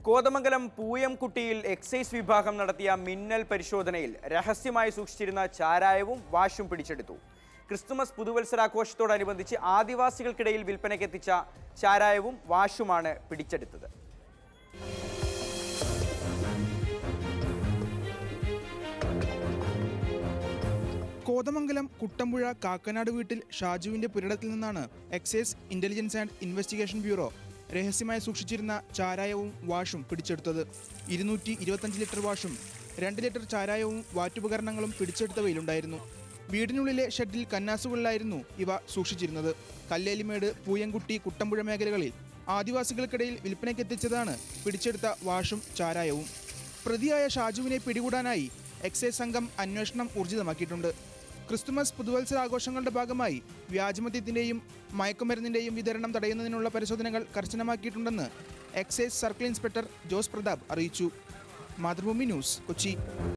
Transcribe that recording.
Kothamangalam പൂയംകുട്ടിയിൽ excise വിഭാഗം നടത്തിയ മിന്നൽ പരിശോധനയിൽ രഹസ്യമായി സൂക്ഷിച്ചിരുന്ന ചാരായവും വാഷും പിടിച്ചെടുത്തു ക്രിസ്തുമസ് പുതുവത്സരാഘോഷത്തോടനുബന്ധിച്ച് ആദിവാസികൾക്കിടയിൽ വിൽപ്പനയ്ക്കെത്തിച്ച ചാരായവും വാഷുമാണ് പിടിച്ചെടുത്തത് കോതമംഗലം കുട്ടമ്പുഴ കാക്കനാട് വീട്ടിൽ ഷാജുവിന്റെ പുരടത്തിൽ നിന്നാണ് excise intelligence and investigation bureau രഹസ്യമായി സൂക്ഷിച്ചിരുന്ന ചാരായവും വാഷും പിടിച്ചെടുത്തത് ഇരുന്നൂറ്റി ഇരുപത്തഞ്ച് ലിറ്റർ വാഷും രണ്ട് ലിറ്റർ ചാരായവും വാറ്റുപകരണങ്ങളും പിടിച്ചെടുത്തവയിലുണ്ടായിരുന്നു വീടിനുള്ളിലെ ഷെഡിൽ കന്നാസുകളിലായിരുന്നു ഇവ സൂക്ഷിച്ചിരുന്നത് കല്ലേലിമേട് പൂയംകുട്ടി കുട്ടമ്പുഴ മേഖലകളിൽ ആദിവാസികൾക്കിടയിൽ വിൽപ്പനയ്ക്കെത്തിച്ചതാണ് പിടിച്ചെടുത്ത വാഷും ചാരായവും പ്രതിയായ ഷാജുവിനെ പിടികൂടാനായി എക്സൈസ് സംഘം അന്വേഷണം ഊർജിതമാക്കിയിട്ടുണ്ട് ക്രിസ്തുമസ് പുതുവത്സരാഘോഷങ്ങളുടെ ഭാഗമായി വ്യാജമദ്യത്തിന്റെയും മയക്കുമരുന്നിന്റെയും വിതരണം തടയുന്നതിനുള്ള പരിശോധനകൾ കർശനമാക്കിയിട്ടുണ്ടെന്ന് excise circle inspector Jose Pratap അറിയിച്ചു മാതൃഭൂമി ന്യൂസ് കൊച്ചി